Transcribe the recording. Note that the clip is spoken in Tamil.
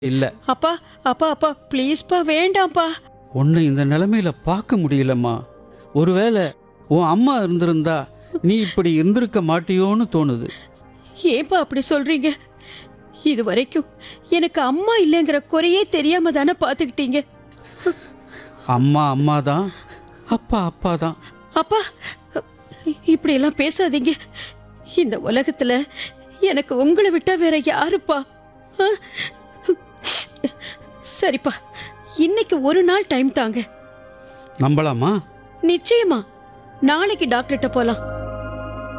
இல்ல அப்பா அப்பா அப்பா ப்ளீஸ்ப்பா வேண்டாம்ப்பா உன்னை இந்த நிலைமையில பார்க்க முடியலம்மா ஒருவேளை உன் அம்மா இருந்திருந்தா நீ இப்படி இருந்திருக்க மாட்டியோன்னு தோணுது ஏன்பா அப்படி சொல்றீங்க இது வரைக்கும் எனக்கு அம்மா இல்லைங்கிற குறையே தெரியாம தானே பார்த்துக்கிட்டீங்க அம்மா அம்மா தான் அப்பா அப்பா தான் அப்பா இப்படி எல்லாம் பேசாதீங்க இந்த உலகத்துல எனக்கு உங்களை விட்டா வேற யாருப்பா ஆ? சரிப்பா இன்னைக்கு ஒரு நாள் டைம் தாங்க நம்பலாமா நிச்சயமா நாளைக்கு டாக்டர்கிட்ட போலாம்